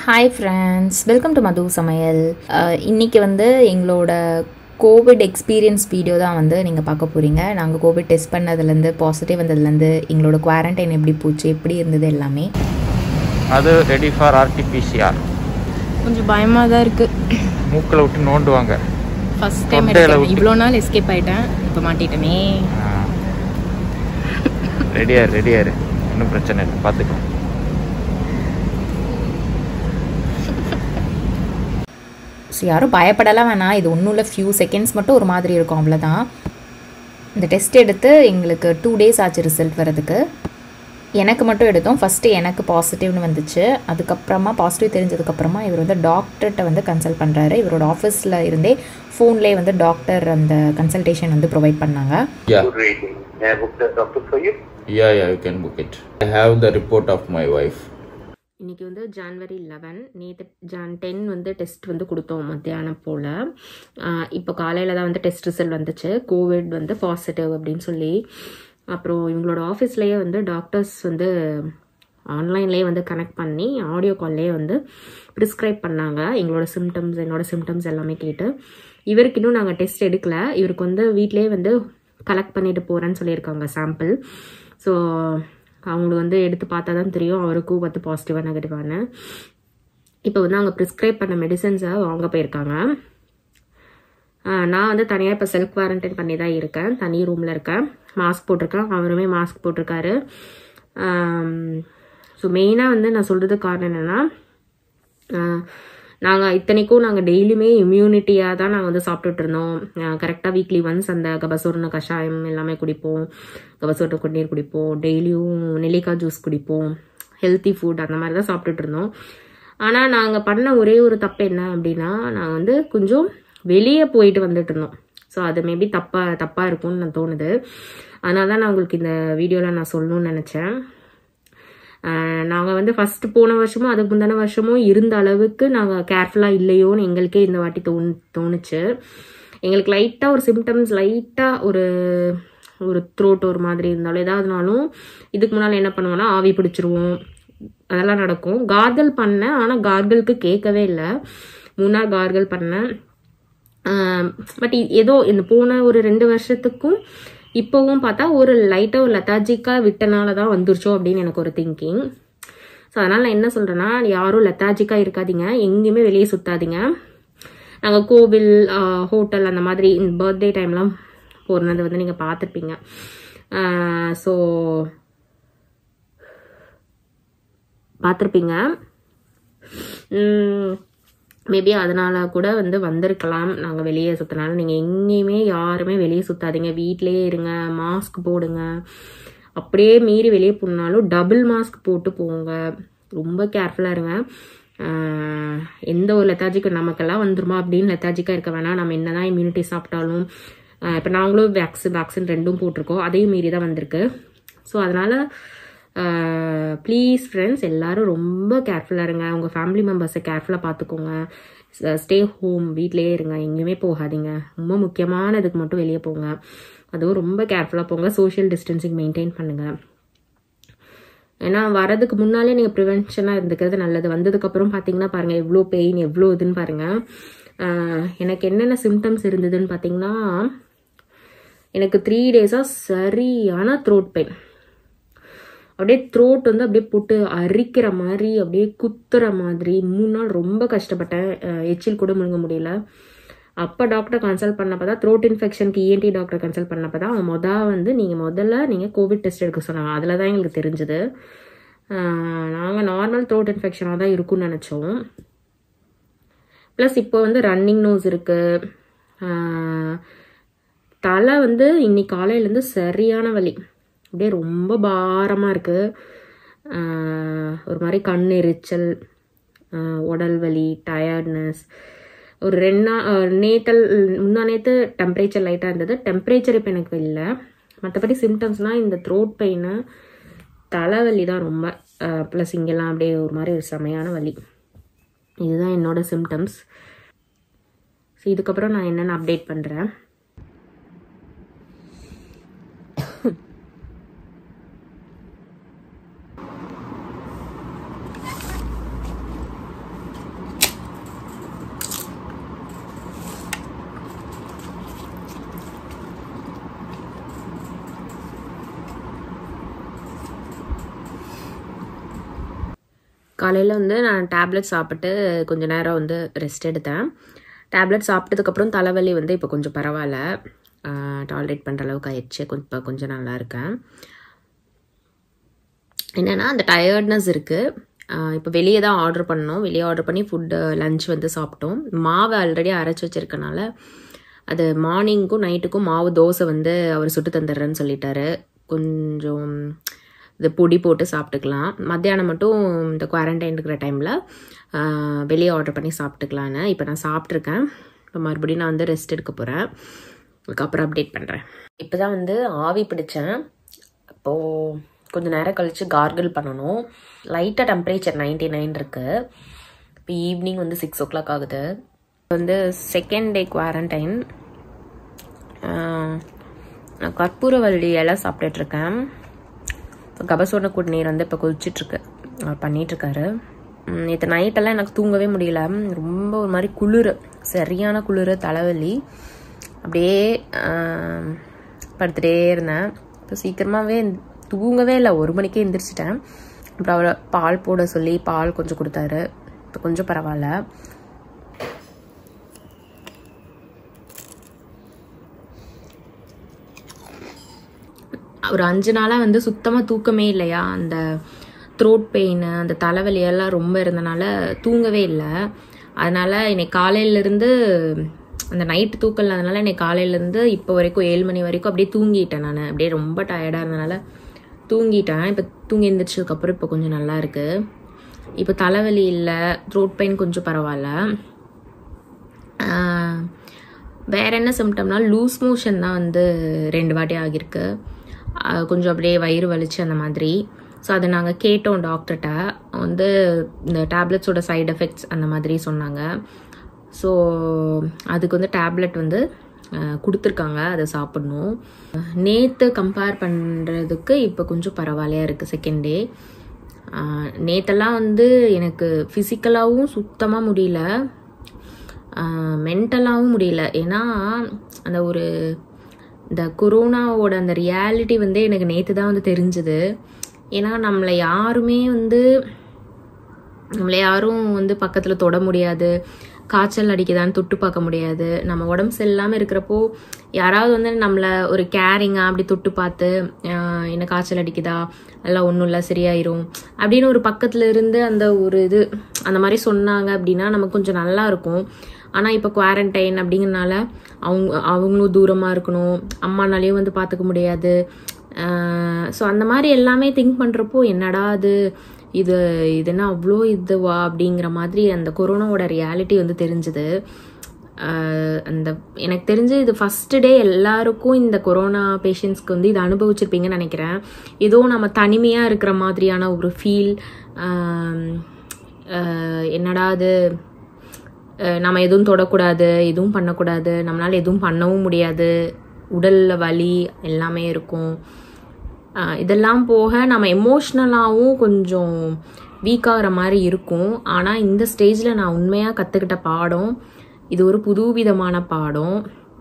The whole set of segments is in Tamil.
Hi friends welcome to Madhu சமையல் அஹ், இன்னைக்கு வந்து எங்களோட கோவிட் எக்ஸ்பீரியன்ஸ் வீடியோ தான் வந்து நீங்கள் பார்க்க போகிறீங்க நாங்கள் கோவிட் டெஸ்ட் பண்ணதுலேருந்து பாசிட்டிவ் வந்ததுலேருந்து எங்களோட குவாரண்டைன் எப்படி போச்சு எப்படி இருந்தது எல்லாமே அது ரெடி ஃபார் ஆர்டிபிசிஆர் கொஞ்சம் பயமாக தான் இருக்குது மூக்கில் விட்டு நோண்டுவாங்க ஃபர்ஸ்ட் டைம் தொண்டையில எடுக்கிறேன் விட்டு. இவ்வளோ நாள் எஸ்கேப் ஆயிட்டேன் இப்போ மாட்டிட்டேனே ரெடியாரு ரெடியாரு ஒன்றும் பிரச்சனை இல்லை பார்த்துக்கோ ஸோ யாரும் பயப்படலாம் வேணாம் இது ஒன்றும் இல்லை ஃபியூ செகண்ட்ஸ் மட்டும் ஒரு மாதிரி இருக்கும் அவ்வளோதான் இந்த டெஸ்ட் எடுத்து எங்களுக்கு டூ டேஸ் ஆச்சு ரிசல்ட் வரதுக்கு எனக்கு மட்டும் எடுத்தோம் ஃபஸ்ட்டு எனக்கு பாசிட்டிவ்னு வந்துச்சு அதுக்கப்புறமா பாசிட்டிவ் தெரிஞ்சதுக்கப்புறமா இவர் வந்து டாக்டர்கிட்ட வந்து கன்சல்ட் பண்ணுறாரு இவரோட ஆஃபீஸில் இருந்தே ஃபோன்லேயே வந்து டாக்டர் அந்த கன்சல்டேஷன் வந்து ப்ரொவைட் பண்ணாங்க yeah Good rating. May I book the doctor for you? Yeah yeah you can book it I have the report of my wife இன்னைக்கு வந்து ஜான்வரி லெவன் நேற்று ஜான் டென் வந்து டெஸ்ட் வந்து கொடுத்தோம் மத்தியானம் போல் இப்போ காலையில் தான் வந்து டெஸ்ட் ரிசல்ட் வந்துச்சு கோவிட் வந்து பாசிட்டிவ் அப்படின்னு சொல்லி அப்புறம் இவங்களோட ஆஃபீஸ்லேயே வந்து டாக்டர்ஸ் வந்து ஆன்லைன்லேயே வந்து கனெக்ட் பண்ணி ஆடியோ கால்லேயே வந்து ப்ரிஸ்கிரைப் பண்ணாங்க எங்களோட சிம்டம்ஸ் என்னோட சிம்டம்ஸ் எல்லாமே கேட்டு இவருக்கு இன்னும் நாங்கள் டெஸ்ட் எடுக்கல இவருக்கு வந்து வீட்டிலேயே வந்து கலெக்ட் பண்ணிட்டு போகிறேன்னு சொல்லியிருக்காங்க சாம்பிள் ஸோ அவங்களுக்கு வந்து எடுத்து பார்த்தா தான் தெரியும் அவருக்கும் பார்த்து பாசிட்டிவாக நெகட்டிவானு இப்போ வந்து அவங்க ப்ரிஸ்கிரைப் பண்ண மெடிசன்ஸை வாங்க போயிருக்காங்க ஆஹ் நான் வந்து தனியாக இப்போ செல்ஃப் குவாரண்டைன் பண்ணி தான் இருக்கேன் தனி ரூமில் இருக்கேன் மாஸ்க் போட்டிருக்கேன் அவருமே மாஸ்க் போட்டிருக்காரு ஸோ மெயினாக வந்து நான் சொல்கிறது காரணம் என்னென்னா நாங்கள் இத்தனைக்கும் நாங்கள் டெய்லியுமே இம்யூனிட்டியாக தான் நாங்கள் வந்து சாப்பிட்டுட்டு இருந்தோம் கரெக்டாக வீக்லி ஒன்ஸ் அந்த கபசூர்ண கஷாயம் எல்லாமே குடிப்போம் கபசூர்ண குடிநீர் குடிப்போம் டெய்லியும் நெல்லிக்காய் ஜூஸ் குடிப்போம் ஹெல்த்தி ஃபுட் அந்த மாதிரி தான் சாப்பிட்டுட்டு இருந்தோம் ஆனால் நாங்கள் பண்ண ஒரே ஒரு தப்பு என்ன அப்படின்னா நாங்கள் வந்து கொஞ்சம் வெளியே போயிட்டு வந்துட்டு இருந்தோம் ஸோ அது மேபி தப்பாக தப்பாக இருக்கும்னு நான் தோணுது அதனால தான் நான் உங்களுக்கு இந்த வீடியோவில் நான் சொல்லணும்னு நினச்சேன் நாங்கள் வந்து ஃபஸ்ட்டு போன வருஷமும் அதுக்கு முந்தின வருஷமும் இருந்த அளவுக்கு நாங்கள் கேர்ஃபுல்லாக இல்லையோன்னு எங்களுக்கே இந்த வாட்டி தோணு தோணுச்சு எங்களுக்கு லைட்டாக ஒரு சிம்டம்ஸ் லைட்டாக ஒரு ஒரு த்ரோட் ஒரு மாதிரி இருந்தாலும் ஏதாவதுனாலும் இதுக்கு முன்னால் என்ன பண்ணுவோம்னா ஆவி பிடிச்சிருவோம் அதெல்லாம் நடக்கும் கார்கல் பண்ணேன் ஆனால் கார்கலுக்கு கேட்கவே இல்லை மூணு நாள் கார்கல் பண்ணேன் பட் ஏதோ இந்த போன ஒரு ரெண்டு வருஷத்துக்கும் இப்போவும் பார்த்தா ஒரு லைட்டாக ஒரு லெத்தாஜிக்காக விட்டனால தான் வந்துருச்சோ அப்படின்னு எனக்கு ஒரு திங்கிங் ஸோ அதனால் நான் என்ன சொல்கிறேன்னா யாரும் லெத்தாஜிக்காக இருக்காதீங்க எங்கேயுமே வெளியே சுத்தாதீங்க நாங்கள் கோவில் ஹோட்டல் அந்த மாதிரி இந்த பர்த்டே டைம்லாம் போகிறது வந்து நீங்கள் பார்த்துருப்பீங்க ஸோ பார்த்துருப்பீங்க மேபி அதனால கூட வந்து வந்திருக்கலாம் நாங்கள் வெளியே சுற்றினாலும் நீங்கள் எங்கேயுமே யாருமே வெளியே சுத்தாதீங்க வீட்டிலேயே இருங்க மாஸ்க் போடுங்க அப்படியே மீறி வெளியே போனாலும் டபுள் மாஸ்க் போட்டு போங்க ரொம்ப கேர்ஃபுல்லாக இருங்க ஆஹ் எந்த ஒரு லெத்தாஜிக்கு நமக்கெல்லாம் வந்துருமா அப்படின்னு லெத்தாஜிக்காக இருக்க வேணாம் நம்ம என்னதான் இம்யூனிட்டி சாப்பிட்டாலும் இப்போ நாங்களும் வேக்சின் வேக்சின் ரெண்டும் போட்டிருக்கோம் அதையும் மீறி தான் வந்திருக்கு ஸோ அதனால் ப்ளீஸ் ஃப்ரெண்ட்ஸ் எல்லாரும் ரொம்ப கேர்ஃபுல்லாக இருங்க உங்கள் ஃபேமிலி மெம்பர்ஸை கேர்ஃபுல்லாக பார்த்துக்கோங்க ஸ்டே ஹோம் வீட்டிலேயே இருங்க எங்கேயுமே போகாதீங்க ரொம்ப முக்கியமான இதுக்கு மட்டும் வெளியே போங்க அதுவும் ரொம்ப கேர்ஃபுல்லாக போங்க சோஷியல் டிஸ்டன்சிங் மெயின்டைன் பண்ணுங்கள் ஏன்னா வரதுக்கு முன்னாலே நீங்கள் ப்ரிவென்ஷனாக இருந்துக்கிறது நல்லது வந்ததுக்கப்புறம் பார்த்தீங்கன்னா பாருங்கள் எவ்வளோ பெயின் எவ்வளோ இதுன்னு பாருங்கள் ஆஹ் எனக்கு என்னென்ன சிம்டம்ஸ் இருந்ததுன்னு பார்த்தீங்கன்னா எனக்கு த்ரீ டேஸாக சரியான த்ரோட் பெயின் அப்படியே த்ரோட் வந்து அப்படியே போட்டு அரிக்கிற மாதிரி அப்படியே குத்துற மாதிரி மூணு நாள் ரொம்ப கஷ்டப்பட்டேன் அஹ் எச்சில் கூட முழுங்க முடியல அப்போ டாக்டர் கன்சல்ட் பண்ணப்போ தான் த்ரோட் இன்ஃபெக்ஷனுக்கு இஎன்டி டாக்டர் கன்சல்ட் பண்ணப்போ தான் அவங்க மொதல் வந்து நீங்கள் முதல்ல நீங்கள் கோவிட் டெஸ்ட் எடுக்க சொன்னாங்க அதில் தான் எங்களுக்கு தெரிஞ்சுது நாங்கள் நார்மல் த்ரோட் இன்ஃபெக்ஷனாக தான் இருக்கும்னு நினச்சோம் ப்ளஸ் இப்போ வந்து ரன்னிங் நோஸ் இருக்குது தலை வந்து இன்னைக்கு காலையிலேருந்து சரியான வலி அப்படியே ரொம்ப பாரமாக இருக்குது ஒரு மாதிரி கண் எரிச்சல் ஆஹ் உடல் வலி டயர்ட்னஸ் ஒரு ரெண்டு நாள் நேத்தல் முந்தா நேற்று டெம்பரேச்சர் லைட்டாக இருந்தது டெம்பரேச்சர் இப்போ எனக்கு இல்லை மற்றபடி சிம்டம்ஸ்னால் இந்த த்ரோட் பெயின் தலைவலி தான் ரொம்ப ப்ளஸ் இங்கெல்லாம் அப்படியே ஒரு மாதிரி ஒரு செமையான வலி இதுதான் என்னோட சிம்டம்ஸ் ஸோ இதுக்கப்புறம் நான் என்னென்ன அப்டேட் பண்ணுறேன் காலையில் வந்து நான் டேப்லெட் சாப்பிட்டு கொஞ்ச நேரம் வந்து ரெஸ்ட் எடுத்தேன் டேப்லெட் சாப்பிட்டதுக்கப்புறம் தலைவலி வந்து இப்போ கொஞ்சம் பரவாயில்ல டாலரேட் பண்ணுற அளவுக்கு ஆயிடுச்சு கொஞ்சம் இப்போ கொஞ்சம் நல்லா இருக்கேன் என்னென்னா அந்த டயர்ட்னஸ் இருக்குது இப்போ வெளியே தான் ஆர்டர் பண்ணோம் வெளியே ஆர்டர் பண்ணி ஃபுட்டு லஞ்ச் வந்து சாப்பிட்டோம் மாவை ஆல்ரெடி அரைச்சி வச்சிருக்கனால அது மார்னிங்க்கும் நைட்டுக்கும் மாவு தோசை வந்து அவர் சுட்டு தந்துடுறேன்னு சொல்லிட்டாரு கொஞ்சம் இது பொடி போட்டு சாப்பிட்டுக்கலாம் மத்தியானம் மட்டும் இந்த குவாரண்டைன் இருக்கிற டைமில் வெளியே ஆர்டர் பண்ணி சாப்பிட்டுக்கலான்னு இப்போ நான் சாப்பிட்ருக்கேன் இப்போ மறுபடியும் நான் வந்து ரெஸ்ட் எடுக்க போகிறேன் அதுக்கப்புறம் அப்டேட் பண்ணுறேன் இப்போ தான் வந்து ஆவி பிடிச்சேன் இப்போது கொஞ்சம் நேரம் கழித்து கார்கிள் பண்ணணும் லைட்டாக டெம்பரேச்சர் நைன்டி நைன் இருக்குது இப்போ ஈவினிங் வந்து சிக்ஸ் ஓ கிளாக் ஆகுது வந்து செகண்ட் டே குவாரண்டைன் நான் கற்பூரவள்ளி இலை சாப்பிட்டுட்ருக்கேன் இப்போ கபசோட குடிநீர் வந்து இப்போ கொதிச்சிட்ருக்கு அவர் பண்ணிகிட்ருக்காரு நேற்று நைட்டெல்லாம் எனக்கு தூங்கவே முடியல ரொம்ப ஒரு மாதிரி குளிர் சரியான குளிர் தலைவலி அப்படியே படுத்துகிட்டே இருந்தேன் இப்போ சீக்கிரமாகவே தூங்கவே இல்லை ஒரு மணிக்கே எந்திரிச்சிட்டேன் அப்புறம் அவரை பால் போட சொல்லி பால் கொஞ்சம் கொடுத்தாரு இப்போ கொஞ்சம் பரவாயில்ல ஒரு அஞ்சு நாளாக வந்து சுத்தமாக தூக்கமே இல்லையா அந்த த்ரோட் பெயின் அந்த தலைவலியெல்லாம் ரொம்ப இருந்தனால தூங்கவே இல்லை அதனால் இன்னைக்கு காலையிலேருந்து அந்த நைட்டு தூக்கம் இல்லாதனால இன்னைக்கு காலையிலேருந்து இப்போ வரைக்கும் ஏழு மணி வரைக்கும் அப்படியே தூங்கிட்டேன் நான் அப்படியே ரொம்ப டயர்டாக இருந்தனால தூங்கிட்டேன் இப்போ தூங்கி எழுந்திரிச்சதுக்கப்புறம் இப்போ கொஞ்சம் நல்லா இருக்குது இப்போ தலைவலி இல்லை த்ரோட் பெயின் கொஞ்சம் பரவாயில்ல வேற என்ன சிம்டம்னா லூஸ் மோஷன் தான் வந்து ரெண்டு வாட்டி ஆகியிருக்கு கொஞ்சம் அப்படியே வயிறு வலிச்சு அந்த மாதிரி ஸோ அதை நாங்கள் கேட்டோம் டாக்டர்கிட்ட வந்து இந்த டேப்லெட்ஸோட சைடு எஃபெக்ட்ஸ் அந்த மாதிரி சொன்னாங்க ஸோ அதுக்கு வந்து டேப்லெட் வந்து கொடுத்துருக்காங்க அதை சாப்பிட்ணும் நேற்று கம்பேர் பண்ணுறதுக்கு இப்போ கொஞ்சம் பரவாயில்லையாக இருக்குது செகண்ட் டே நேற்றெல்லாம் வந்து எனக்கு ஃபிசிக்கலாகவும் சுத்தமாக முடியல மென்டலாகவும் முடியல ஏன்னா அந்த ஒரு இந்த கொரோனாவோட அந்த ரியாலிட்டி வந்து எனக்கு நேற்று தான் வந்து தெரிஞ்சுது ஏன்னா நம்மளை யாருமே வந்து நம்மளை யாரும் வந்து பக்கத்தில் தொட முடியாது காய்ச்சல் அடிக்குதான்னு தொட்டு பார்க்க முடியாது நம்ம உடம்பு சரியில்லாமல் இருக்கிறப்போ யாராவது வந்து நம்மளை ஒரு கேரிங்காக அப்படி தொட்டு பார்த்து என்ன காய்ச்சல் அடிக்குதா எல்லாம் ஒன்றும் இல்லை சரியாயிரும் அப்படின்னு ஒரு பக்கத்தில் இருந்து அந்த ஒரு இது அந்த மாதிரி சொன்னாங்க அப்படின்னா நமக்கு கொஞ்சம் நல்லா இருக்கும் ஆனால் இப்போ குவாரண்டைன் அப்படிங்கிறனால அவங்க அவங்களும் தூரமாக இருக்கணும் அம்மானாலையும் வந்து பார்த்துக்க முடியாது ஸோ அந்த மாதிரி எல்லாமே திங்க் பண்ணுறப்போ என்னடா அது இது இது என்ன அவ்வளோ இதுவா அப்படிங்கிற மாதிரி அந்த கொரோனாவோட ரியாலிட்டி வந்து தெரிஞ்சுது அந்த எனக்கு தெரிஞ்சு இது ஃபஸ்ட்டு டே எல்லாருக்கும் இந்த கொரோனா பேஷண்ட்ஸ்க்கு வந்து இதை அனுபவிச்சிருப்பீங்கன்னு நினைக்கிறேன் ஏதோ நம்ம தனிமையாக இருக்கிற மாதிரியான ஒரு ஃபீல் என்னடா அது நம்ம எதுவும் தொடக்கூடாது எதுவும் பண்ணக்கூடாது நம்மளால் எதுவும் பண்ணவும் முடியாது உடலில் வலி எல்லாமே இருக்கும் இதெல்லாம் போக நம்ம எமோஷ்னலாகவும் கொஞ்சம் வீக் ஆகிற மாதிரி இருக்கும் ஆனால் இந்த ஸ்டேஜில் நான் உண்மையாக கற்றுக்கிட்ட பாடம் இது ஒரு புதுவிதமான பாடம்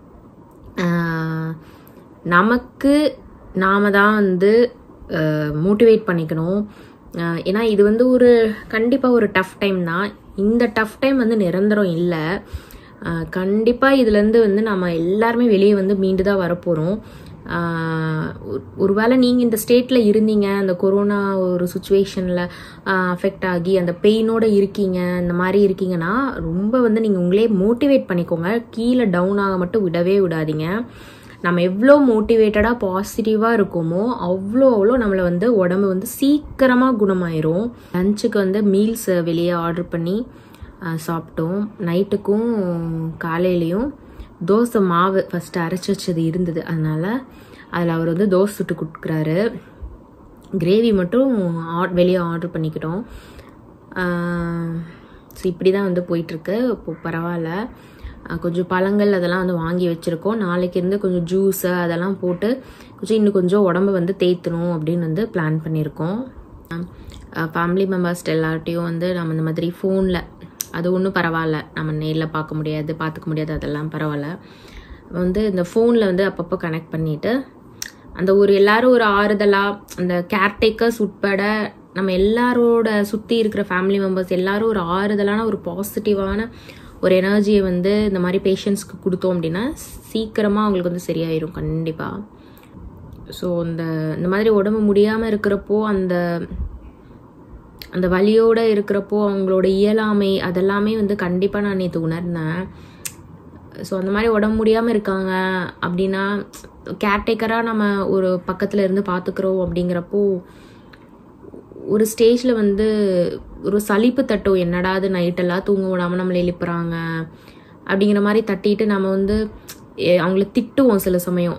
நமக்கு நாம தான் வந்து மோட்டிவேட் பண்ணிக்கணும் ஏன்னா இது வந்து ஒரு கண்டிப்பாக ஒரு டஃப் டைம் தான் இந்த டஃப் டைம் வந்து நிரந்தரம் இல்லை கண்டிப்பாக இதுலேருந்து வந்து நம்ம எல்லாருமே வெளியே வந்து மீண்டு தான் வரப்போகிறோம் ஒருவேளை நீங்கள் இந்த ஸ்டேட்டில் இருந்தீங்க அந்த கொரோனா ஒரு சுச்சுவேஷனில் அஃபெக்ட் ஆகி அந்த பெயினோட இருக்கீங்க இந்த மாதிரி இருக்கீங்கன்னா ரொம்ப வந்து நீங்கள் உங்களே மோட்டிவேட் பண்ணிக்கோங்க கீழே டவுன் ஆக மட்டும் விடவே விடாதீங்க நம்ம எவ்வளோ மோட்டிவேட்டடாக பாசிட்டிவாக இருக்கோமோ அவ்வளோ அவ்வளோ நம்மளை வந்து உடம்பு வந்து சீக்கிரமாக குணமாயிரும் லஞ்சுக்கு வந்து மீல்ஸ் வெளியே ஆர்டர் பண்ணி சாப்பிட்டோம் நைட்டுக்கும் காலையிலையும் தோசை மாவு ஃபஸ்ட்டு அரைச்சி வச்சது இருந்தது அதனால் அதில் அவர் வந்து தோசை சுட்டு கொடுக்குறாரு கிரேவி மட்டும் வெளியே ஆர்டர் பண்ணிக்கிட்டோம் ஸோ இப்படி தான் வந்து போயிட்டுருக்கு இப்போ பரவாயில்ல கொஞ்சம் பழங்கள் அதெல்லாம் வந்து வாங்கி வச்சுருக்கோம் நாளைக்கு இருந்து கொஞ்சம் ஜூஸு அதெல்லாம் போட்டு கொஞ்சம் இன்னும் கொஞ்சம் உடம்பு வந்து தேய்த்தணும் அப்படின்னு வந்து பிளான் பண்ணியிருக்கோம் ஃபேமிலி மெம்பர்ஸ்ட் எல்லார்ட்டையும் வந்து நம்ம இந்த மாதிரி ஃபோனில் அது ஒன்றும் பரவாயில்ல நம்ம நேரில் பார்க்க முடியாது பார்த்துக்க முடியாது அதெல்லாம் பரவாயில்ல வந்து இந்த ஃபோனில் வந்து அப்பப்போ கனெக்ட் பண்ணிவிட்டு அந்த ஒரு எல்லாரும் ஒரு ஆறுதலாக அந்த கேர்டேக்கர்ஸ் உட்பட நம்ம எல்லாரோட சுற்றி இருக்கிற ஃபேமிலி மெம்பர்ஸ் எல்லாரும் ஒரு ஆறுதலான ஒரு பாசிட்டிவான ஒரு எனர்ஜியை வந்து இந்த மாதிரி பேஷண்ட்ஸ்க்கு கொடுத்தோம் அப்படின்னா சீக்கிரமாக அவங்களுக்கு வந்து சரியாயிரும் கண்டிப்பாக ஸோ இந்த இந்த மாதிரி உடம்பு முடியாமல் இருக்கிறப்போ அந்த அந்த வலியோட இருக்கிறப்போ அவங்களோட இயலாமை அதெல்லாமே வந்து கண்டிப்பாக நான் நேற்று உணர்ந்தேன் ஸோ அந்த மாதிரி உடம்பு முடியாமல் இருக்காங்க அப்படின்னா கேர்டேக்கராக நம்ம ஒரு பக்கத்தில் இருந்து பார்த்துக்கிறோம் அப்படிங்கிறப்போ ஒரு ஸ்டேஜில் வந்து ஒரு சலிப்பு தட்டும் என்னடா அது நைட்டெல்லாம் தூங்க விடாமல் நம்மளை எழுப்புறாங்க அப்படிங்கிற மாதிரி தட்டிட்டு நம்ம வந்து எ- அவங்கள திட்டுவோம் சில சமயம்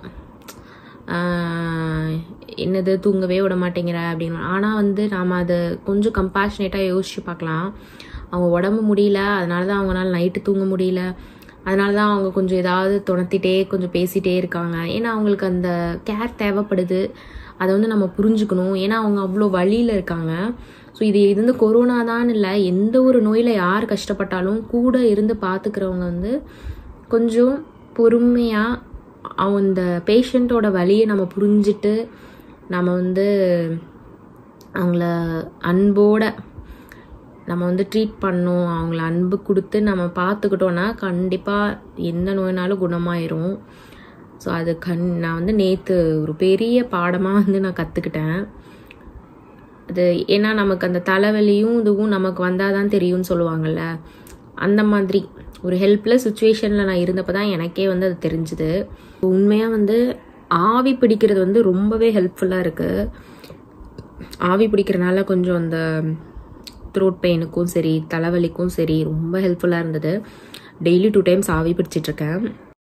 ஆஹ் என்னது தூங்கவே விட மாட்டேங்கிற அப்படின்னு ஆனால் வந்து நாம் அதை கொஞ்சம் கம்பேஷனேட்டாக யோசிச்சு பார்க்கலாம் அவங்க உடம்பு முடியல அதனால தான் அவங்களால நைட்டு தூங்க முடியல அதனால தான் அவங்க கொஞ்சம் ஏதாவது துணத்திட்டே கொஞ்சம் பேசிட்டே இருக்காங்க ஏன்னா அவங்களுக்கு அந்த கேர் தேவைப்படுது அதை வந்து நம்ம புரிஞ்சுக்கணும் ஏன்னா அவங்க அவ்வளோ வழியில் இருக்காங்க ஸோ இது இது வந்து கொரோனா தான் இல்லை எந்த ஒரு நோயில் யார் கஷ்டப்பட்டாலும் கூட இருந்து பார்த்துக்கிறவங்க வந்து கொஞ்சம் பொறுமையாக அந்த பேஷண்ட்டோட வலியை நம்ம புரிஞ்சுட்டு நம்ம வந்து அவங்கள அன்போட நம்ம வந்து ட்ரீட் பண்ணோம் அவங்கள அன்பு கொடுத்து நம்ம பார்த்துக்கிட்டோன்னா கண்டிப்பாக எந்த நோயினாலும் குணமாயிரும் ஸோ அது கண் நான் வந்து நேற்று ஒரு பெரிய பாடமாக வந்து நான் கற்றுக்கிட்டேன் அது ஏன்னா நமக்கு அந்த தலைவலியும் இதுவும் நமக்கு வந்தால் தான் தெரியும்னு சொல்லுவாங்கல்ல அந்த மாதிரி ஒரு ஹெல்ப்லெஸ் சுச்சுவேஷனில் நான் இருந்தப்போ தான் எனக்கே வந்து அது தெரிஞ்சுது உண்மையாக வந்து ஆவி பிடிக்கிறது வந்து ரொம்பவே ஹெல்ப்ஃபுல்லாக இருக்குது ஆவி பிடிக்கிறனால கொஞ்சம் அந்த த்ரோட் பெயினுக்கும் சரி தலைவலிக்கும் சரி ரொம்ப ஹெல்ப்ஃபுல்லாக இருந்தது டெய்லி டூ டைம்ஸ் ஆவி பிடிச்சிட்டு இருக்கேன்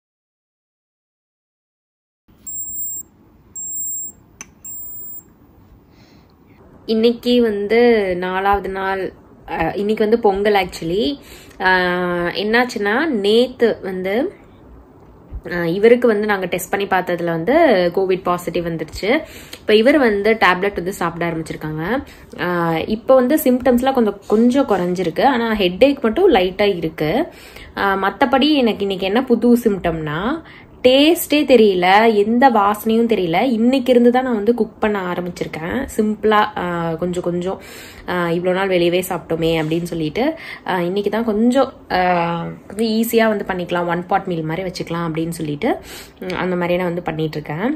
இன்னைக்கு வந்து நாலாவது நாள் அஹ், இன்னைக்கு வந்து பொங்கல் ஆக்சுவலி என்னாச்சுன்னா நேத்து வந்து அஹ், இவருக்கு வந்து நாங்கள் டெஸ்ட் பண்ணி பார்த்ததுல வந்து கோவிட் பாசிட்டிவ் வந்துருச்சு இப்போ இவர் வந்து டேப்லெட் வந்து சாப்பிட ஆரம்பிச்சிருக்காங்க அஹ், இப்போ வந்து சிம்டம்ஸ்லாம் கொஞ்சம் கொஞ்சம் குறைஞ்சிருக்கு ஆனால் ஹெட்டேக் மட்டும் லைட்டாக இருக்கு மற்றபடி எனக்கு இன்னைக்கு என்ன புது சிம்டம்னா டேஸ்டே தெரியல எந்த வாசனையும் தெரியல இன்னைக்கு இருந்து தான் நான் வந்து குக் பண்ண ஆரம்பிச்சிருக்கேன் சிம்பிளாக கொஞ்சம் கொஞ்சம் இவ்வளோ நாள் வெளியவே சாப்பிட்டோமே அப்படின்னு சொல்லிட்டு ஆஹ் இன்னைக்கு தான் கொஞ்சம் ஆஹ் கொஞ்சம் ஈஸியாக வந்து பண்ணிக்கலாம் ஒன் பாட் மீல் மாதிரி வச்சுக்கலாம் அப்படின்னு சொல்லிட்டு உம், அந்த மாதிரியே நான் வந்து பண்ணிட்டு இருக்கேன்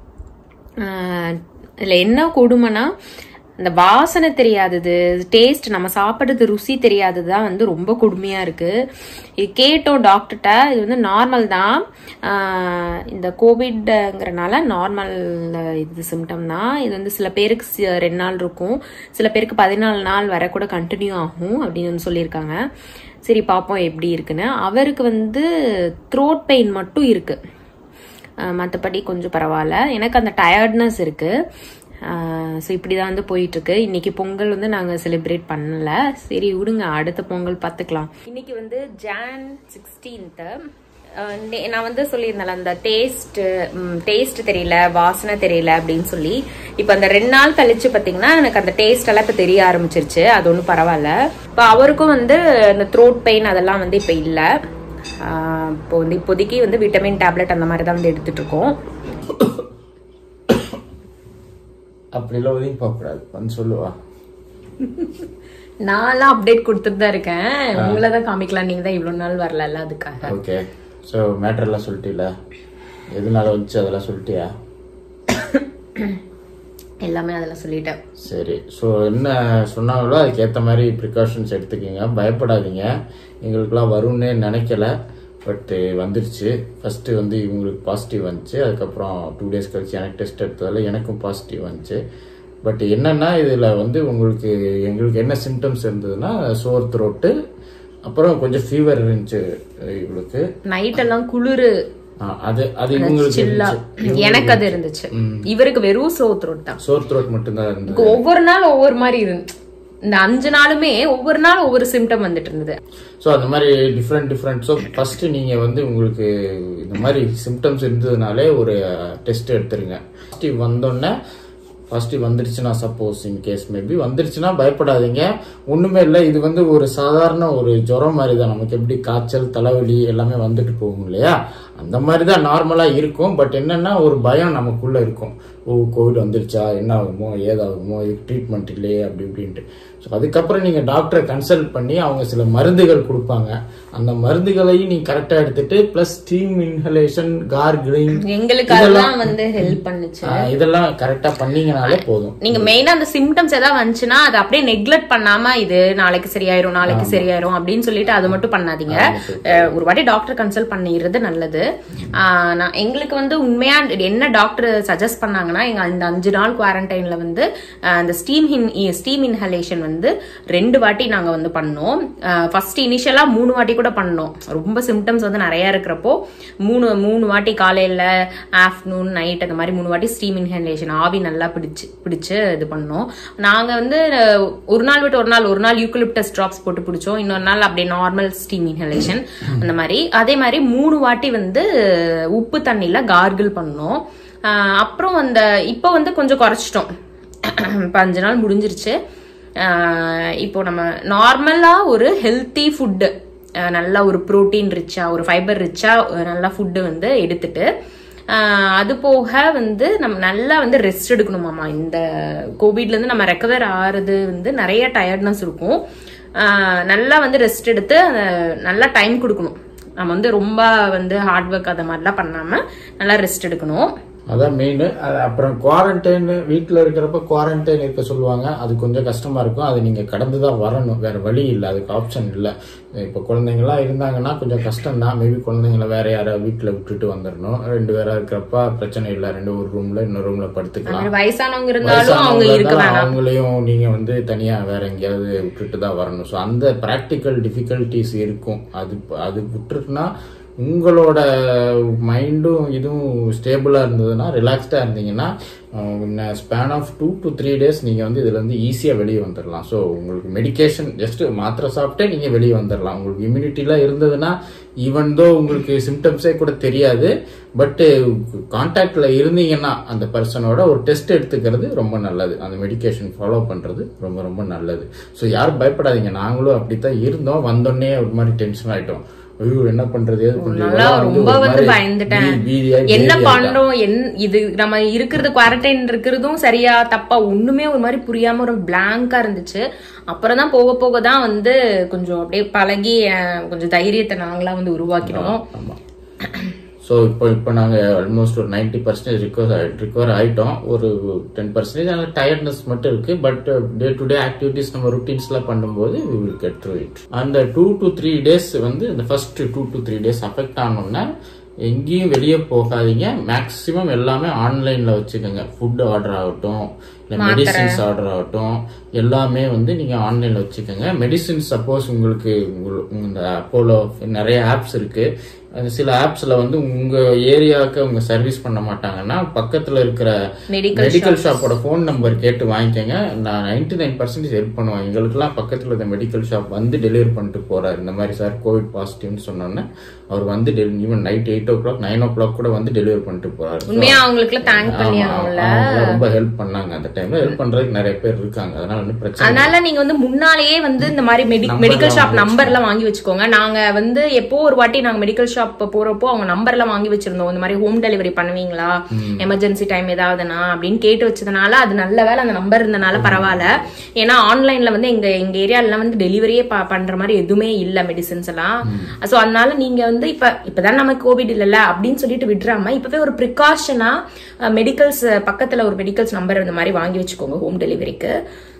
இதில் என்ன கொடுமைனா இந்த வாசனை தெரியாதது டேஸ்ட் நம்ம சாப்பிட்றது ருசி தெரியாதது தான் வந்து ரொம்ப கொடுமையாக இருக்குது இது கேட்டோம் டாக்டர்கிட்ட இது வந்து நார்மல் தான் ஆஹ் இந்த கோவிட்ங்கிறனால நார்மல் இது சிம்டம் தான் இது வந்து சில பேருக்கு சி- ரெண்டு நாள் இருக்கும் சில பேருக்கு பதினாலு நாள் வரை கூட கண்டினியூ ஆகும் அப்படின்னு வந்து சொல்லியிருக்காங்க சரி பார்ப்போம் எப்படி இருக்குன்னு அவருக்கு வந்து த்ரோட் பெயின் மட்டும் இருக்குது மற்றபடி கொஞ்சம் பரவாயில்ல எனக்கு அந்த டயர்ட்னஸ் இருக்குது ஸோ இப்படி தான் வந்து போயிட்டுருக்கு இன்னைக்கு பொங்கல் வந்து நாங்கள் செலிப்ரேட் பண்ணல சரி விடுங்க அடுத்த பொங்கல் பார்த்துக்கலாம் இன்னைக்கு வந்து ஜான் சிக்ஸ்டீன்த்து நான் வந்து சொல்லியிருந்தேன்ல அந்த டேஸ்ட் டேஸ்ட் தெரியல வாசனை தெரியல அப்படின்னு சொல்லி இப்போ அந்த ரெண்டு நாள் கழிச்சு பார்த்தீங்கன்னா எனக்கு அந்த டேஸ்ட் எல்லாம் இப்போ தெரிய ஆரம்பிச்சிருச்சு அது ஒன்றும் பரவாயில்ல இப்போ அவருக்கும் வந்து இந்த த்ரோட் பெயின் அதெல்லாம் வந்து இப்போ இல்லை இப்போ வந்து இப்போதைக்கு வந்து விட்டமின் டேப்லெட் அந்த மாதிரி தான் வந்து எடுத்துட்டு இருக்கோம் அப்படிலாம் ஒதுங்கி பார்க்கக்கூடாது வந்து சொல்லுவா நான்லாம் அப்டேட் கொடுத்துட்டு தான் இருக்கேன் உங்களை தான் காமிக்கலாம் நீங்க தான் இவ்வளோ நாள் வரல அதுக்காக ஓகே ஸோ மேட்டர்லாம் சொல்லிட்டீல எதனால வந்துச்சு அதெல்லாம் சொல்லிட்டியா எல்லாமே அதில் சொல்லிட்டேன் சரி ஸோ என்ன சொன்னாங்களோ அதுக்கேற்ற மாதிரி ப்ரிகாஷன்ஸ் எடுத்துக்கோங்க பயப்படாதீங்க எங்களுக்கெல்லாம் வரும்னே நினைக்கல பட்டு வந்துருச்சு ஃபஸ்ட்டு வந்து இவங்களுக்கு பாசிட்டிவ் வந்துச்சு அதுக்கப்புறம் டூ டேஸ் கழிச்சு எனக்கு டெஸ்ட் எடுத்ததால எனக்கும் பாசிட்டிவ் வந்துச்சு பட் என்னன்னா இதில் வந்து உங்களுக்கு எங்களுக்கு என்ன சிம்டம்ஸ் இருந்ததுன்னா சோர் த்ரோட்டு அப்புறம் கொஞ்சம் ஃபீவர் இருந்துச்சு இவங்களுக்கு நைட் எல்லாம் குளிரு ஆ, அது அது இவங்களுக்கு சில்லா இருந்துச்சு எனக்கு அது இருந்துச்சு இவருக்கு வெறும் சோத்ரோட் தான் சோர் த்ரோட் மட்டும்தான் இருந்தது ஒவ்வொரு நாள் ஒவ்வொரு மாதிரி இருந்துச்சு இந்த அஞ்சு நாளுமே ஒவ்வொரு நாள் ஒவ்வொரு சிம்டம் வந்துட்டு இருந்தது ஸோ அந்த மாதிரி டிஃப்ரெண்ட் டிஃப்ரெண்ட் ஸோ ஃபர்ஸ்ட் நீங்க வந்து உங்களுக்கு இந்த மாதிரி சிம்டம்ஸ் இருந்ததுனாலே ஒரு டெஸ்ட் எடுத்துருங்க பாசிட்டிவ் வந்தோடனே பாசிட்டிவ் வந்துருச்சுன்னா சப்போஸ் இன் கேஸ் மேபி வந்துருச்சுன்னா பயப்படாதீங்க ஒண்ணுமே இல்லை இது வந்து ஒரு சாதாரண ஒரு ஜுரம் மாதிரி தான் நமக்கு எப்படி காய்ச்சல் தலைவலி எல்லாமே வந்துட்டு போகும் இல்லையா அந்த மாதிரி தான் நார்மலாக இருக்கும் பட் என்னன்னா ஒரு பயம் நமக்குள்ள இருக்கும் ஓ கோவிட் வந்துருச்சா என்ன ஆகுமோ ஏதாகுமோ இதுக்கு ட்ரீட்மெண்ட் இல்லையே அப்படி இப்படின்ட்டு ஸோ அதுக்கப்புறம் நீங்கள் டாக்டரை கன்சல்ட் பண்ணி அவங்க சில மருந்துகள் கொடுப்பாங்க அந்த மருந்துகளையும் நீங்கள் கரெக்டாக எடுத்துட்டு ப்ளஸ் ஸ்டீம் இன்ஹலேஷன் கார்கிளிங் எங்களுக்கு அதெல்லாம் வந்து ஹெல்ப் பண்ணுச்சு இதெல்லாம் கரெக்டாக பண்ணீங்கனாலே போதும் நீங்க மெயினா அந்த சிம்டம்ஸ் ஏதாவது வந்துச்சுன்னா அதை அப்படியே நெக்லெக்ட் பண்ணாம இது நாளைக்கு சரியாயிரும் நாளைக்கு சரியாயிரும் அப்படின்னு சொல்லிட்டு அது மட்டும் பண்ணாதீங்க அஹ், ஒரு வாட்டி டாக்டர் கன்சல்ட் பண்ணிடுறது நல்லது ஆஹ், நான் எங்களுக்கு வந்து உண்மையா என்ன டாக்டர் சஜஸ்ட் பண்ணாங்கன்னா எங்க இந்த அஞ்சு நாள் குவாரண்டைன்ல வந்து அஹ், அந்த ஸ்டீம் இன் ஸ்டீம் இன்ஹலேஷன் வந்து ரெண்டு வாட்டி நாங்க வந்து பண்ணோம் ஃபர்ஸ்ட் இனிஷியலா மூணு வாட்டி கூட பண்ணோம் ரொம்ப சிம்டம்ஸ் வந்து நிறைய இருக்கிறப்போ மூணு மூணு வாட்டி காலையில ஆஃப்டர்நூன் நைட் அந்த மாதிரி மூணு வாட்டி ஸ்டீம் இன்ஹலேஷன் ஆவி நல்லா பிடிச்சு பிடிச்சு இது பண்ணோம் நாங்க வந்து அஹ், ஒரு நாள் விட்டு ஒரு நாள் ஒரு நாள் யூக்கலிப்டஸ் ட்ராப்ஸ் போட்டு பிடிச்சோம் இன்னொரு நாள் அப்படியே நார்மல் ஸ்டீம் இன்ஹலேஷன் அந்த மாதிரி அதே மாதிரி மூணு வாட்டி வந்து உப்பு தண்ணியில கார்கிள் பண்ணோம் அஹ், அப்புறம் அந்த இப்போ வந்து கொஞ்சம் குறைச்சிட்டோம் இப்போ அஞ்சு நாள் முடிஞ்சிருச்சு அஹ், இப்போ நம்ம நார்மலா ஒரு ஹெல்த்தி ஃபுட்டு நல்ல ஒரு புரோட்டீன் ரிச்சா ஒரு ஃபைபர் ரிச்சா நல்ல ஃபுட்டு வந்து எடுத்துட்டு ஆஹ் அது போக வந்து நம்ம நல்லா வந்து ரெஸ்ட் எடுக்கணுமாமா இந்த கோவிட்ல இருந்து நம்ம ரெக்கவர் ஆறது வந்து நிறைய டயர்ட்னஸ் இருக்கும் ஆஹ் நல்லா வந்து ரெஸ்ட் எடுத்து அஹ் நல்லா டைம் கொடுக்கணும் நம்ம வந்து ரொம்ப வந்து ஹார்ட் ஒர்க் அதை மாதிரிலாம் பண்ணாம நல்லா ரெஸ்ட் எடுக்கணும் அதான் மெயின் அப்புறம் குவாரண்டைன் வீட்டில் இருக்கிறப்ப குவாரண்டைன் இருக்க சொல்லுவாங்க அது கொஞ்சம் கஷ்டமா இருக்கும் அது நீங்க கடந்து தான் வரணும் வேற வழி இல்லை அதுக்கு ஆப்ஷன் இல்லை இப்போ குழந்தைங்களாம் இருந்தாங்கன்னா கொஞ்சம் கஷ்டம் தான் மேபி குழந்தைங்கள வேற யாராவது வீட்டில் விட்டுட்டு வந்துடணும் ரெண்டு பேரா இருக்கிறப்ப பிரச்சனை இல்லை ரெண்டு ஒரு ரூம்ல இன்னொரு ரூம்ல படுத்துக்கலாம் வயசானவங்க இருந்தாலும் அவங்க வயசானவங்க இருக்க இருந்தாலும் வேணாம் அவங்களையும் நீங்க வந்து தனியா வேற எங்கேயாவது விட்டுட்டு தான் வரணும் ஸோ அந்த ப்ராக்டிக்கல் டிஃபிகல்ட்டிஸ் இருக்கும் அது அது விட்டுருக்குன்னா உங்களோட மைண்டும் இதுவும் ஸ்டேபிளாக இருந்ததுன்னா ரிலாக்ஸ்டாக இருந்தீங்கன்னா span of two to three days நீங்கள் வந்து இதுல இருந்து ஈஸியாக வெளியே வந்துடலாம் ஸோ உங்களுக்கு மெடிகேஷன் ஜஸ்ட் மாத்திரை சாப்பிட்டே நீங்கள் வெளியே வந்துடலாம் உங்களுக்கு இம்யூனிட்டிலாம் இருந்ததுன்னா ஈவன் தோ உங்களுக்கு சிம்டம்ஸே கூட தெரியாது பட்டு கான்டாக்டில் இருந்தீங்கன்னா அந்த பர்சனோட ஒரு டெஸ்ட் எடுத்துக்கிறது ரொம்ப நல்லது அந்த மெடிகேஷன் ஃபாலோ பண்ணுறது ரொம்ப ரொம்ப நல்லது ஸோ யாரும் பயப்படாதீங்க நாங்களும் அப்படித்தான் இருந்தோம் வந்தோடனே ஒரு மாதிரி டென்ஷன் ஆயிட்டோம் ஐயோ என்ன பண்றது ஏது பண்றது? நல்லா இதெல்லாம் ரொம்ப ஒரு வந்து மாதிரி பயந்துட்டேன் பீ- பீதியா, என்ன பேதியா பண்றோம் என் இது நம்ம இருக்கிறது குவாரண்டைன் இருக்கிறதும் சரியா தப்பா ஒண்ணுமே ஒரு மாதிரி புரியாம ஒரு பிளாங்கா இருந்துச்சு அப்புறம் தான் போக போக தான் வந்து கொஞ்சம் அப்படியே பழகி அஹ், கொஞ்சம் தைரியத்தை நாங்களா வந்து உருவாக்கினோம் ஆமா ஸோ இப்போ இப்போ நாங்கள் ஆல்மோஸ்ட் ஒரு நைன்டி பர்சன்டேஜ் ரிகவர் ரிகவர் ஆகிட்டோம் ஒரு டென் பர்சன்டேஜ் ஆனால் டயர்ட்னஸ் மட்டும் இருக்கு but day to day activities நம்ம ருட்டீன்ஸ்லாம் பண்ணும்போது we will get through it அந்த டூ டு த்ரீ டேஸ் வந்து இந்த first two to three days affect ஆனோன்னா எங்கேயும் வெளியே போகாதீங்க மேக்ஸிமம் எல்லாமே ஆன்லைனில் வச்சுக்கோங்க ஃபுட் ஆர்டர் ஆகட்டும் இல்லை மெடிசின்ஸ் ஆர்டர் ஆகட்டும் எல்லாமே வந்து நீங்கள் ஆன்லைனில் வச்சுக்கோங்க மெடிசின்ஸ் சப்போஸ் உங்களுக்கு உங்கள் இந்த அப்போலோ நிறைய ஆப்ஸ் இருக்கு அது சில ஆப்ஸ்ல வந்து உங்க ஏரியாவுக்கு அவங்க சர்வீஸ் பண்ண மாட்டாங்கன்னா பக்கத்துல இருக்கிற Medical மெடிக்கல் ஷாப்போட ஃபோன் நம்பர் கேட்டு வாங்கிக்கோங்க நான் நைன்டி நைன் பர்சன்டேஜ் ஹெல்ப் பண்ணுவேன் எங்களுக்குலாம் பக்கத்துல இருக்க மெடிக்கல் ஷாப் வந்து டெலிவரி பண்ணிட்டு போறாரு இந்த மாதிரி சார் கோவிட் பாசிட்டிவ்னு சொன்னோன்னே அவர் வந்து even night eight o'clock nine o'clock கூட வந்து டெலிவரி பண்ணிட்டு போறாரு உண்மையா அவங்களுக்கு தேங்க் பண்ணி ஆமா, ஆகணும்ல அவங்களாம் ரொம்ப ஹெல்ப் பண்ணாங்க அந்த டைம்ல ஹெல்ப் பண்றதுக்கு நிறைய பேர் இருக்காங்க அதனால ஒன்றும் பிரச்சனை இல்லை. அதனால நீங்க வந்து முன்னாலேயே வந்து இந்த மாதிரி மெடிக்கல் ஷாப் நம்பர் எல்லாம் வாங்கி வச்சுக்கோங்க நாங்க வந்து எப்போ ஒரு வாட்டி நாங்க மெடிக்கல் ஷாப் போறப்போ அவங்க நம்பர் எல்லாம் வாங்கி வச்சிருந்தோம் இந்த மாதிரி ஹோம் டெலிவரி பண்ணுவீங்களா எமர்ஜென்சி டைம் ஏதாவதுனா அப்படின்னு கேட்டு வச்சதுனால அது நல்ல வேலை அந்த நம்பர் இருந்தனால பரவாயில்ல ஏன்னா ஆன்லைன்ல வந்து எங்க எங்க ஏரியால வந்து டெலிவரியே பண்ற மாதிரி எதுவுமே இல்ல மெடிசின்ஸ் எல்லாம் சோ அதனால நீங்க வந்து இப்ப இப்பதான் நமக்கு கோவிட் இல்லல்ல அப்படின்னு சொல்லிட்டு விட்டுறாம இப்பவே ஒரு ப்ரிகாஷனா மெடிக்கல்ஸ் பக்கத்துல ஒரு மெடிக்கல்ஸ் நம்பர் இந்த மாதிரி வாங்கி வச்சுக்கோங்க ஹோம் டெலிவரிக்கு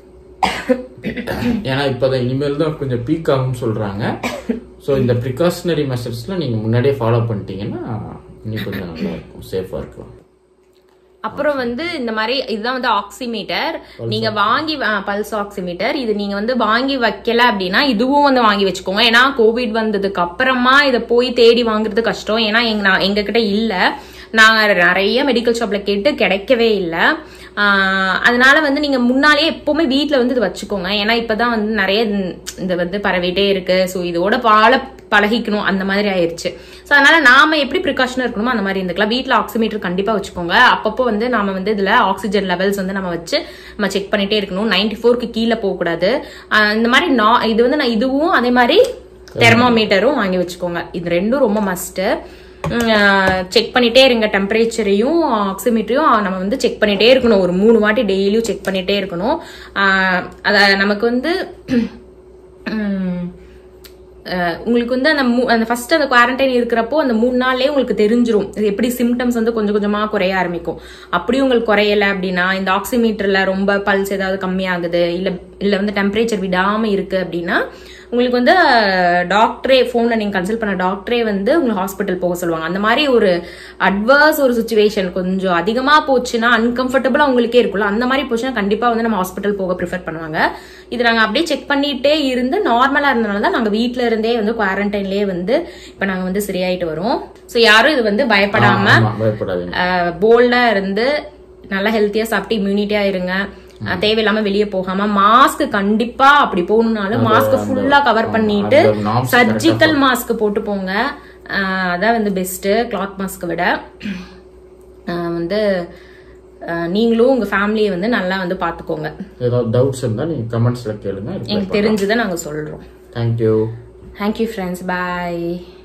ஏன்னா இப்போதான் இனிமேல் தான் கொஞ்சம் பீக் ஆகும்னு சொல்றாங்க ஸோ இந்த ப்ரிகாஷனரி மெஷர்ஸ்லாம் நீங்க முன்னாடியே ஃபாலோ பண்ணிட்டீங்கன்னா இன்னும் கொஞ்சம் நல்லா இருக்கும் சேஃபா இருக்கும் அப்புறம் வந்து இந்த மாதிரி இதுதான் வந்து ஆக்சிமீட்டர் நீங்க வாங்கி பல்ஸ் ஆக்சிமீட்டர் இது நீங்க வந்து வாங்கி வைக்கல அப்படின்னா இதுவும் வந்து வாங்கி வச்சுக்கோங்க ஏன்னா கோவிட் வந்ததுக்கு அப்புறமா இதை போய் தேடி வாங்குறது கஷ்டம் ஏன்னா எங்க நான் எங்க கிட்ட இல்ல நாங்க நிறைய மெடிக்கல் ஷாப்ல கேட்டு கிடைக்கவே இல்லை ஆஹ் அதனால வந்து நீங்க முன்னாலேயே எப்பவுமே வீட்ல வந்து இது வச்சுக்கோங்க ஏன்னா இப்பதான் வந்து நிறைய இந்த வந்து பரவிட்டே இருக்கு ஸோ இதோட பால பழகிக்கணும் அந்த மாதிரி ஆயிருச்சு ஸோ அதனால நாம எப்படி ப்ரிகாஷனாக இருக்கணுமோ அந்த மாதிரி இருந்துக்கலாம் வீட்டில் ஆக்சிமீட்டர் கண்டிப்பாக வச்சுக்கோங்க அப்பப்போ வந்து நாம வந்து இதில் ஆக்சிஜன் லெவல்ஸ் வந்து நம்ம வச்சு நம்ம செக் பண்ணிட்டே இருக்கணும் நைன்டி ஃபோருக்கு கீழே போகக்கூடாது ஆஹ் இந்த மாதிரி நா இது வந்து நான் இதுவும் அதே மாதிரி தெர்மோமீட்டரும் வாங்கி வச்சுக்கோங்க இது ரெண்டும் ரொம்ப மஸ்ட்டு செக் பண்ணிட்டே இருங்க டெம்பரேச்சரையும் ஆக்சிமீட்டரையும் நம்ம வந்து செக் பண்ணிட்டே இருக்கணும் ஒரு மூணு வாட்டி டெய்லியும் செக் பண்ணிட்டே இருக்கணும் ஆஹ் அத நமக்கு வந்து உம், அஹ் உங்களுக்கு வந்து அந்த மூ- அந்த ஃபர்ஸ்ட் அந்த குவாரண்டைன் இருக்கிறப்போ அந்த மூணு நாள்லயே உங்களுக்கு தெரிஞ்சிரும் இது எப்படி சிம்டம்ஸ் வந்து கொஞ்சம் கொஞ்சமா குறைய ஆரம்பிக்கும் அப்படி உங்களுக்கு குறையல அப்படின்னா இந்த ஆக்சிமீட்டர்ல ரொம்ப பல்ஸ் ஏதாவது கம்மியாகுது இல்ல இல்ல வந்து டெம்பரேச்சர் விடாம இருக்கு அப்படின்னா உங்களுக்கு வந்து டாக்டரே ஃபோனில் நீங்கள் கன்சல்ட் பண்ண டாக்டரே வந்து உங்களுக்கு ஹாஸ்பிட்டல் போக சொல்லுவாங்க அந்த மாதிரி ஒரு அட்வர்ஸ் ஒரு சுச்சுவேஷன் கொஞ்சம் அதிகமாக போச்சுன்னா அன்கம்ஃபர்டபுளாக உங்களுக்கே இருக்கும்ல அந்த மாதிரி போச்சுன்னா கண்டிப்பாக வந்து நம்ம ஹாஸ்பிட்டல் போக ப்ரிஃபர் பண்ணுவாங்க இது நாங்கள் அப்படியே செக் பண்ணிட்டே இருந்து நார்மலாக இருந்தனால தான் நாங்கள் வீட்டில் இருந்தே வந்து குவாரண்டைன்லேயே வந்து இப்போ நாங்கள் வந்து சரியாயிட்டு வரோம் ஸோ யாரும் இது வந்து பயப்படாம ஆமா, பயப்படாதீங்க போல்டா இருந்து நல்லா ஹெல்த்தியா சாப்பிட்டு இம்யூனிட்டியா இருங்க அஹ் தேவையில்லாம வெளியே போகாம மாஸ்க் கண்டிப்பா அப்படி போகணும்னாலும் மாஸ்க் ஃபுல்லா கவர் பண்ணிட்டு அந்த norms சர்ஜிக்கல் மாஸ்க் போட்டு போங்க அஹ் அதான் வந்து பெஸ்ட் கிளாத் மாஸ்க் விட அஹ் வந்து அஹ் நீங்களும் உங்க ஃபேமிலியை வந்து நல்லா வந்து பாத்துக்கோங்க ஏதாவது டவுட்ஸ் இருந்தா நீங்க கமெண்ட்ஸ்ல கேளுங்க எனக்கு தெரிஞ்சதை நாங்க சொல்றோம் தேங்க்யூ தேங்க்யூ ஃப்ரெண்ட்ஸ் பாய்